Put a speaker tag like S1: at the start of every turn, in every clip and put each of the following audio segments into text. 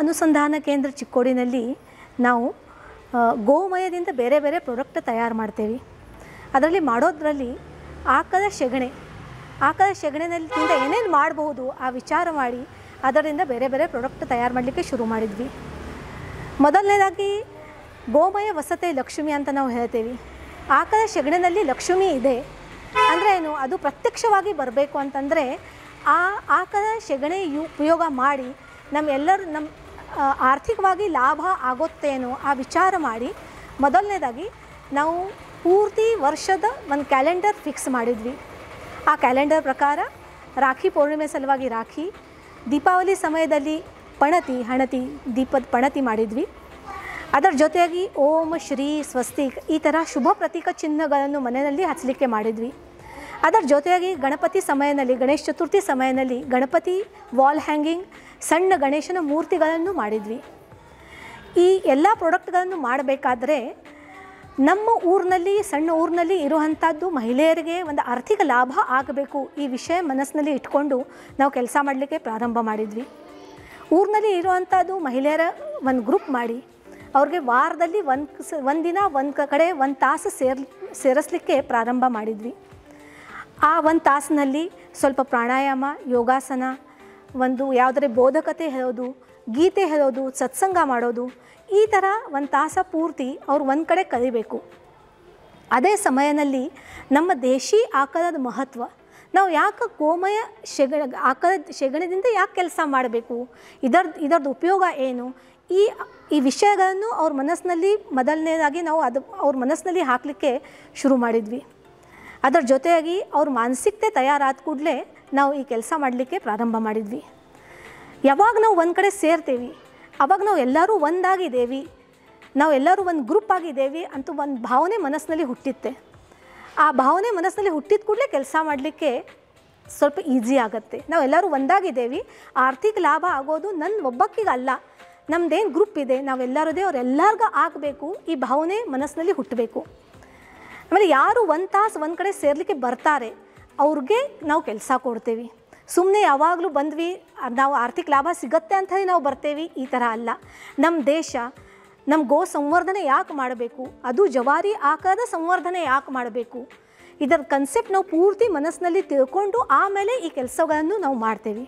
S1: ಅನುಸಂಧಾನ ಕೇಂದ್ರ ಚಿಕ್ಕೋಡಿನಲ್ಲಿ ನಾವು ಆ, ಗೋಮಯದಿಂದ ಬೇರೆ ಬೇರೆ ಪ್ರಾಡಕ್ಟ್ ತಯಾರು ಮಾಡ್ತೇವೆ ಅದರಲ್ಲಿ ಮಾಡೋದ್ರಲ್ಲಿ ಆಕಳ ಸೆಗಣೆ ಆಕಳ ಸೆಗಣಿನಿಂದ ಏನೇನು ಮಾಡಬಹುದು ಆ ವಿಚಾರ ಮಾಡಿ ಅದರಿಂದ ಬೇರೆ ಬೇರೆ ಪ್ರಾಡಕ್ಟ್ ತಯಾರು ಮಾಡಲಿಕ್ಕೆ ಶುರು ಮಾಡಿದ್ವಿ ಮೊದಲನೇದಾಗಿ ಗೋಮಯ ವಸತೆ ಲಕ್ಷ್ಮಿ ಅಂತ ನಾವು ಹೇಳ್ತೇವೆ ಆಕಳ ಸೆಗಣಿನಲ್ಲಿ ಲಕ್ಷ್ಮಿ ಇದೆ ಅಂದರೆ ಏನು ಅದು ಪ್ರತ್ಯಕ್ಷವಾಗಿ ಬರಬೇಕು ಅಂತಂದರೆ ಆ ಆಕಳ ಸೆಗಣಿ ಯು ಉಪಯೋಗ ಮಾಡಿ ನಮ್ಮೆಲ್ಲರೂ ನಮ್ಮ ಆ, ಆರ್ಥಿಕವಾಗಿ ಲಾಭ ಆಗುತ್ತೇನೋ ಆ ವಿಚಾರ ಮಾಡಿ ಮೊದಲನೇದಾಗಿ ನಾವು ಪೂರ್ತಿ ವರ್ಷದ ಒಂದು ಕ್ಯಾಲೆಂಡರ್ ಫಿಕ್ಸ್ ಮಾಡಿದ್ವಿ ಆ ಕ್ಯಾಲೆಂಡರ್ ಪ್ರಕಾರ ರಾಖಿ ಪೌರ್ಣಿಮೆ ಸಲುವಾಗಿ ರಾಖಿ ದೀಪಾವಳಿ ಸಮಯದಲ್ಲಿ ಪಣತಿ ಹಣತಿ ದೀಪದ ಪಣತಿ ಮಾಡಿದ್ವಿ ಅದರ ಜೊತೆಯಾಗಿ ಓಂ ಶ್ರೀ ಸ್ವಸ್ತಿಕ್ ಈ ಥರ ಶುಭ ಪ್ರತೀಕ ಚಿಹ್ನೆಗಳನ್ನು ಮನೆಯಲ್ಲಿ ಹಚ್ಚಲಿಕ್ಕೆ ಮಾಡಿದ್ವಿ ಅದರ ಜೊತೆಯಾಗಿ ಗಣಪತಿ ಸಮಯದಲ್ಲಿ ಗಣೇಶ ಚತುರ್ಥಿ ಸಮಯದಲ್ಲಿ ಗಣಪತಿ ವಾಲ್ ಹ್ಯಾಂಗಿಂಗ್ ಸಣ್ಣ ಗಣೇಶನ ಮೂರ್ತಿಗಳನ್ನು ಮಾಡಿದ್ವಿ ಈ ಎಲ್ಲ ಪ್ರಾಡಕ್ಟ್ಗಳನ್ನು ಮಾಡಬೇಕಾದ್ರೆ ನಮ್ಮ ಊರಿನಲ್ಲಿ ಸಣ್ಣ ಊರಿನಲ್ಲಿ ಇರುವಂಥದ್ದು ಮಹಿಳೆಯರಿಗೆ ಒಂದು ಆರ್ಥಿಕ ಲಾಭ ಆಗಬೇಕು ಈ ವಿಷಯ ಮನಸ್ಸಿನಲ್ಲಿ ಇಟ್ಕೊಂಡು ನಾವು ಕೆಲಸ ಮಾಡಲಿಕ್ಕೆ ಪ್ರಾರಂಭ ಮಾಡಿದ್ವಿ ಊರಿನಲ್ಲಿ ಇರುವಂಥದ್ದು ಮಹಿಳೆಯರ ಒಂದು ಗ್ರೂಪ್ ಮಾಡಿ ಅವ್ರಿಗೆ ವಾರದಲ್ಲಿ ಒಂದು ಸ ಒಂದಿನ ಒಂದು ಕಡೆ ಒಂದು ತಾಸು ಸೇರ್ ಸೇರಿಸ್ಲಿಕ್ಕೆ ಪ್ರಾರಂಭ ಮಾಡಿದ್ವಿ ಆ ಒಂದು ತಾಸಿನಲ್ಲಿ ಸ್ವಲ್ಪ ಪ್ರಾಣಾಯಾಮ ಯೋಗಾಸನ ಒಂದು ಯಾವುದೇ ಬೋಧಕತೆ ಹೇಳೋದು ಗೀತೆ ಹೇಳೋದು ಸತ್ಸಂಗ ಮಾಡೋದು ಈ ಥರ ಒಂದು ತಾಸ ಪೂರ್ತಿ ಅವ್ರು ಒಂದು ಕಡೆ ಕಲಿಬೇಕು ಅದೇ ಸಮಯದಲ್ಲಿ ನಮ್ಮ ದೇಶಿ ಆಕಳದ ಮಹತ್ವ ನಾವು ಯಾಕೆ ಗೋಮಯ ಶೆಗ ಆಕಳದ ಶೆಗಣದಿಂದ ಯಾಕೆ ಕೆಲಸ ಮಾಡಬೇಕು ಇದರ ಇದರದ್ದು ಉಪಯೋಗ ಏನು ಈ ಈ ವಿಷಯಗಳನ್ನು ಅವ್ರ ಮನಸ್ಸಿನಲ್ಲಿ ಮೊದಲನೇದಾಗಿ ನಾವು ಅದು ಅವ್ರ ಮನಸ್ಸಿನಲ್ಲಿ ಹಾಕಲಿಕ್ಕೆ ಶುರು ಮಾಡಿದ್ವಿ ಅದರ ಜೊತೆಯಾಗಿ ಅವ್ರ ಮಾನಸಿಕತೆ ತಯಾರಾದ ಕೂಡಲೇ ನಾವು ಈ ಕೆಲಸ ಮಾಡಲಿಕ್ಕೆ ಪ್ರಾರಂಭ ಮಾಡಿದ್ವಿ ಯಾವಾಗ ನಾವು ಒಂದು ಕಡೆ ಸೇರ್ತೀವಿ ಅವಾಗ ನಾವು ಎಲ್ಲರೂ ಒಂದಾಗಿದ್ದೇವೆ ನಾವು ಎಲ್ಲರೂ ಒಂದು ಗ್ರೂಪ್ ಆಗಿದ್ದೇವೆ ಅಂತ ಒಂದು ಭಾವನೆ ಮನಸ್ಸಿನಲ್ಲಿ ಹುಟ್ಟಿತ್ತೆ ಆ ಭಾವನೆ ಮನಸ್ಸಿನಲ್ಲಿ ಹುಟ್ಟಿದ ಕೂಡಲೇ ಕೆಲಸ ಮಾಡಲಿಕ್ಕೆ ಸ್ವಲ್ಪ ಈಸಿ ಆಗುತ್ತೆ ನಾವೆಲ್ಲರೂ ಒಂದಾಗಿದ್ದೇವೆ ಆರ್ಥಿಕ ಲಾಭ ಆಗೋದು ನನ್ನ ಒಬ್ಬಕ್ಕಿಗಲ್ಲ ನಮ್ಮದೇನು ಗ್ರೂಪ್ ಇದೆ ನಾವೆಲ್ಲರದೇ ಅವರೆಲ್ಲರಿಗೂ ಆಗಬೇಕು ಈ ಭಾವನೆ ಮನಸ್ಸಿನಲ್ಲಿ ಹುಟ್ಟಬೇಕು ಆಮೇಲೆ ಯಾರು ಒಂದು ತಾಸು ಒಂದು ಕಡೆ ಸೇರ್ಲಿಕ್ಕೆ ಬರ್ತಾರೆ ಅವ್ರಿಗೆ ನಾವು ಕೆಲಸ ಕೊಡ್ತೇವೆ ಸುಮ್ಮನೆ ಯಾವಾಗಲೂ ಬಂದ್ವಿ ಅದ್ ನಾವು ಆರ್ಥಿಕ ಲಾಭ ಸಿಗತ್ತೆ ಅಂತ ಹೇಳಿ ನಾವು ಬರ್ತೇವೆ ಈ ಥರ ಅಲ್ಲ ನಮ್ಮ ದೇಶ ನಮ್ಮ ಗೋ ಸಂವರ್ಧನೆ ಯಾಕೆ ಮಾಡಬೇಕು ಅದು ಜವಾರಿ ಆಕಾರದ ಸಂವರ್ಧನೆ ಯಾಕೆ ಮಾಡಬೇಕು ಇದರ ಕನ್ಸೆಪ್ಟ್ ನಾವು ಪೂರ್ತಿ ಮನಸ್ಸಿನಲ್ಲಿ ತಿಳ್ಕೊಂಡು ಆಮೇಲೆ ಈ ಕೆಲಸಗಳನ್ನು ನಾವು ಮಾಡ್ತೇವೆ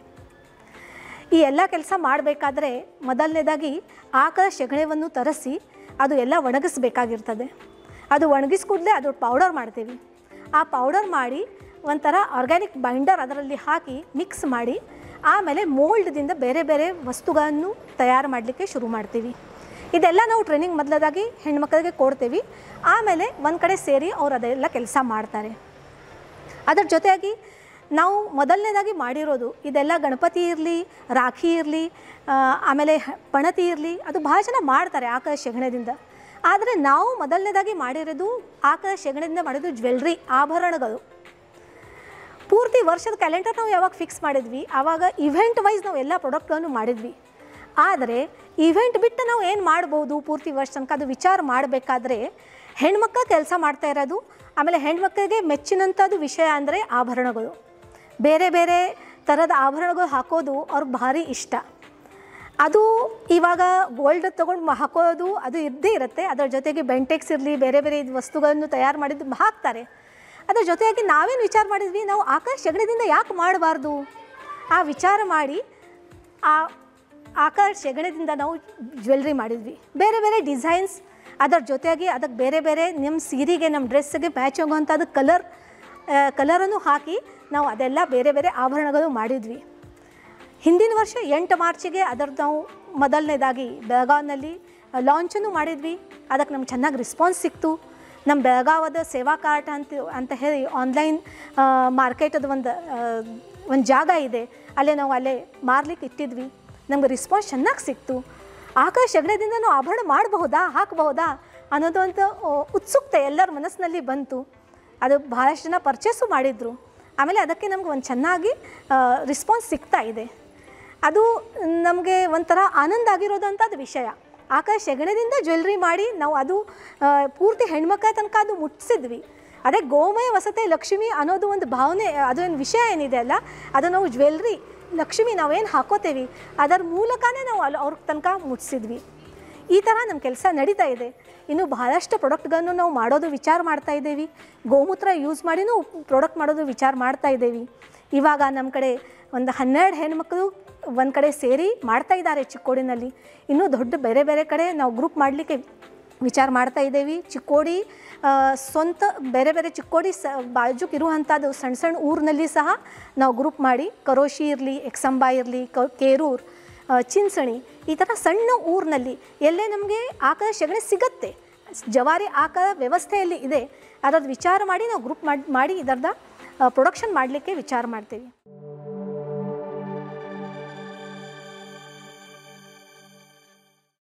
S1: ಈ ಎಲ್ಲ ಕೆಲಸ ಮಾಡಬೇಕಾದ್ರೆ ಮೊದಲನೇದಾಗಿ ಆಕಳ ಸೆಗಣಿವನ್ನು ತರಿಸಿ ಅದು ಎಲ್ಲ ಒಣಗಿಸ್ಬೇಕಾಗಿರ್ತದೆ ಅದು ಒಣಗಿಸ್ ಕೂಡಲೇ ಅದು ಪೌಡರ್ ಮಾಡ್ತೀವಿ ಆ ಪೌಡರ್ ಮಾಡಿ ಒಂಥರ ಆರ್ಗ್ಯಾನಿಕ್ ಬೈಂಡರ್ ಅದರಲ್ಲಿ ಹಾಕಿ ಮಿಕ್ಸ್ ಮಾಡಿ ಆಮೇಲೆ ಮೋಲ್ಡ್ದಿಂದ ಬೇರೆ ಬೇರೆ ವಸ್ತುಗಳನ್ನು ತಯಾರು ಮಾಡಲಿಕ್ಕೆ ಶುರು ಮಾಡ್ತೀವಿ ಇದೆಲ್ಲ ನಾವು ಟ್ರೈನಿಂಗ್ ಮೊದಲದಾಗಿ ಹೆಣ್ಮಕ್ಳಿಗೆ ಕೊಡ್ತೀವಿ ಆಮೇಲೆ ಒಂದು ಕಡೆ ಸೇರಿ ಅವ್ರು ಅದೆಲ್ಲ ಕೆಲಸ ಮಾಡ್ತಾರೆ ಅದರ ಜೊತೆಯಾಗಿ ನಾವು ಮೊದಲನೇದಾಗಿ ಮಾಡಿರೋದು ಇದೆಲ್ಲ ಗಣಪತಿ ಇರಲಿ ರಾಖಿ ಇರಲಿ ಆಮೇಲೆ ಹ- ಪಣತಿ ಇರಲಿ ಅದು ಭಾಳ ಜನ ಮಾಡ್ತಾರೆ ಆಕಳ ಸೆಗಣದಿಂದ ಆದರೆ ನಾವು ಮೊದಲನೇದಾಗಿ ಮಾಡಿರೋದು ಆಕಳ ಸೆಗಣದಿಂದ ಮಾಡಿದ್ದು ಜ್ಯುವೆಲ್ರಿ ಆಭರಣಗಳು ಪೂರ್ತಿ ವರ್ಷದ ಕ್ಯಾಲೆಂಡರ್ ನಾವು ಯಾವಾಗ ಫಿಕ್ಸ್ ಮಾಡಿದ್ವಿ ಆವಾಗ ಇವೆಂಟ್ ವೈಸ್ ನಾವು ಎಲ್ಲ ಪ್ರಾಡಕ್ಟ್ಗಳನ್ನು ಮಾಡಿದ್ವಿ ಆದರೆ ಇವೆಂಟ್ ಬಿಟ್ಟು ನಾವು ಏನು ಮಾಡ್ಬೋದು ಪೂರ್ತಿ ವರ್ಷ ತನಕ ಅದು ವಿಚಾರ ಮಾಡಬೇಕಾದ್ರೆ ಹೆಣ್ಮಕ್ಳು ಕೆಲಸ ಮಾಡ್ತಾ ಇರೋದು ಆಮೇಲೆ ಹೆಣ್ಮಕ್ಳಿಗೆ ಮೆಚ್ಚಿನಂಥದ್ದು ವಿಷಯ ಅಂದರೆ ಆಭರಣಗಳು ಬೇರೆ ಬೇರೆ ಥರದ ಆಭರಣಗಳು ಹಾಕೋದು ಅವ್ರಿಗೆ ಭಾರಿ ಇಷ್ಟ ಅದು ಇವಾಗ ಗೋಲ್ಡ್ ತೊಗೊಂಡು ಹಾಕೋದು ಅದು ಇದ್ದೇ ಇರುತ್ತೆ ಅದರ ಜೊತೆಗೆ ಬೆಂಟೆಕ್ಸ್ ಇರಲಿ ಬೇರೆ ಬೇರೆ ಇದು ವಸ್ತುಗಳನ್ನು ತಯಾರು ಮಾಡಿದ್ದು ಹಾಕ್ತಾರೆ ಅದರ ಜೊತೆಯಾಗಿ ನಾವೇನು ವಿಚಾರ ಮಾಡಿದ್ವಿ ನಾವು ಆಕಾಶ ಸೆಗಣಿದಿಂದ ಯಾಕೆ ಮಾಡಬಾರ್ದು ಆ ವಿಚಾರ ಮಾಡಿ ಆ ಆಕಾರ ಸೆಗಣದಿಂದ ನಾವು ಜ್ಯುವೆಲ್ರಿ ಮಾಡಿದ್ವಿ ಬೇರೆ ಬೇರೆ ಡಿಸೈನ್ಸ್ ಅದರ ಜೊತೆಯಾಗಿ ಅದಕ್ಕೆ ಬೇರೆ ಬೇರೆ ನಿಮ್ಮ ಸೀರೆಗೆ ನಮ್ಮ ಡ್ರೆಸ್ಸಿಗೆ ಮ್ಯಾಚ್ ಆಗುವಂಥದ್ದು ಕಲರ್ ಕಲರನ್ನು ಹಾಕಿ ನಾವು ಅದೆಲ್ಲ ಬೇರೆ ಬೇರೆ ಆಭರಣಗಳು ಮಾಡಿದ್ವಿ ಹಿಂದಿನ ವರ್ಷ ಎಂಟು ಮಾರ್ಚಿಗೆ ಅದರದ್ದು ನಾವು ಮೊದಲನೇದಾಗಿ ಬೆಳಗಾವಿನಲ್ಲಿ ಲಾಂಚನ್ನು ಮಾಡಿದ್ವಿ ಅದಕ್ಕೆ ನಮ್ಗೆ ಚೆನ್ನಾಗಿ ರೆಸ್ಪಾನ್ಸ್ ಸಿಕ್ತು ನಮ್ಮ ಬೆಳಗಾವದ ಸೇವಾ ಕಾರ್ಟ್ ಅಂತ ಅಂತ ಹೇಳಿ ಆನ್ಲೈನ್ ಮಾರ್ಕೆಟದ ಒಂದು ಒಂದು ಜಾಗ ಇದೆ ಅಲ್ಲೇ ನಾವು ಅಲ್ಲೇ ಮಾರ್ಲಿಕ್ಕೆ ಇಟ್ಟಿದ್ವಿ ನಮ್ಗೆ ರೆಸ್ಪಾನ್ಸ್ ಚೆನ್ನಾಗಿ ಸಿಕ್ತು ಆಕಾಶ ಹೆಗಡೆದಿಂದ ನಾವು ಆಭರಣ ಮಾಡಬಹುದಾ ಹಾಕಬಹುದಾ ಅನ್ನೋದು ಅಂತ ಆ, ಉತ್ಸುಕತೆ ಎಲ್ಲರ ಮನಸ್ಸಿನಲ್ಲಿ ಬಂತು ಅದು ಭಾಳಷ್ಟು ಜನ ಪರ್ಚೇಸು ಮಾಡಿದರು ಆಮೇಲೆ ಅದಕ್ಕೆ ನಮ್ಗೆ ಒಂದು ಚೆನ್ನಾಗಿ ರಿಸ್ಪಾನ್ಸ್ ಸಿಗ್ತಾ ಇದೆ ಅದು ನಮಗೆ ಒಂಥರ ಆನಂದ ಆಗಿರೋದಂಥದ್ದು ವಿಷಯ ಆಕಾಶ ಸೆಗಣದಿಂದ ಜ್ಯುವೆಲ್ರಿ ಮಾಡಿ ನಾವು ಅದು ಆ, ಪೂರ್ತಿ ಹೆಣ್ಮಕ್ಳ ತನಕ ಅದು ಮುಟ್ಟಿಸಿದ್ವಿ ಅದೇ ಗೋಮಯ ವಸತೆ ಲಕ್ಷ್ಮಿ ಅನ್ನೋದು ಒಂದು ಭಾವನೆ ಅದು ಒಂದು ವಿಷಯ ಏನಿದೆ ಅಲ್ಲ ಅದು ನಾವು ಜ್ಯುವೆಲ್ರಿ ಲಕ್ಷ್ಮಿ ನಾವೇನು ಹಾಕೋತೇವಿ ಅದರ ಮೂಲಕನೇ ನಾವು ಅಲ್ಲಿ ಅವ್ರ ತನಕ ಮುಟ್ಸಿದ್ವಿ ಈ ಥರ ನಮ್ಮ ಕೆಲಸ ನಡೀತಾ ಇದೆ ಇನ್ನು ಬಹಳಷ್ಟು ಪ್ರಾಡಕ್ಟ್ಗಳನ್ನು ನಾವು ಮಾಡೋದು ವಿಚಾರ ಮಾಡ್ತಾ ಇದ್ದೇವೆ ಗೋಮೂತ್ರ ಯೂಸ್ ಮಾಡಿನೂ ಪ್ರಾಡಕ್ಟ್ ಮಾಡೋದು ವಿಚಾರ ಮಾಡ್ತಾ ಇದ್ದೇವೆ ಇವಾಗ ನಮ್ಮ ಕಡೆ ಒಂದು ಹನ್ನೆರಡು ಹೆಣ್ಮಕ್ಳು ಒಂದು ಕಡೆ ಸೇರಿ ಮಾಡ್ತಾ ಇದ್ದಾರೆ ಚಿಕ್ಕೋಡಿನಲ್ಲಿ ಇನ್ನೂ ದೊಡ್ಡ ಬೇರೆ ಬೇರೆ ಕಡೆ ನಾವು ಗ್ರೂಪ್ ಮಾಡಲಿಕ್ಕೆ ವಿಚಾರ ಮಾಡ್ತಾ ಇದ್ದೇವೆ ಚಿಕ್ಕೋಡಿ ಆ, ಸ್ವಂತ ಬೇರೆ ಬೇರೆ ಚಿಕ್ಕೋಡಿ ಸ ಬಾಜುಕ್ ಇರುವಂಥದ್ದು ಸಣ್ಣ ಸಣ್ಣ ಊರಿನಲ್ಲಿ ಸಹ ನಾವು ಗ್ರೂಪ್ ಮಾಡಿ ಕರೋಶಿ ಇರಲಿ ಎಕ್ಸಂಬಾ ಇರಲಿ ಕ ಕೇರೂರ್ ಆ, ಚಿಂಚಣಿ ಈ ಥರ ಸಣ್ಣ ಊರಿನಲ್ಲಿ ಎಲ್ಲೇ ನಮಗೆ ಆಕಳ ಸೆಗಣಿ ಸಿಗತ್ತೆ ಜವಾರಿ ಆಕಳ ವ್ಯವಸ್ಥೆಯಲ್ಲಿ ಇದೆ ಅದರದ್ದು ವಿಚಾರ ಮಾಡಿ ನಾವು ಗ್ರೂಪ್ ಮಾಡಿ ಮಾಡಿ ಇದರದ ಪ್ರೊಡಕ್ಷನ್ ಮಾಡಲಿಕ್ಕೆ ವಿಚಾರ ಮಾಡ್ತೀವಿ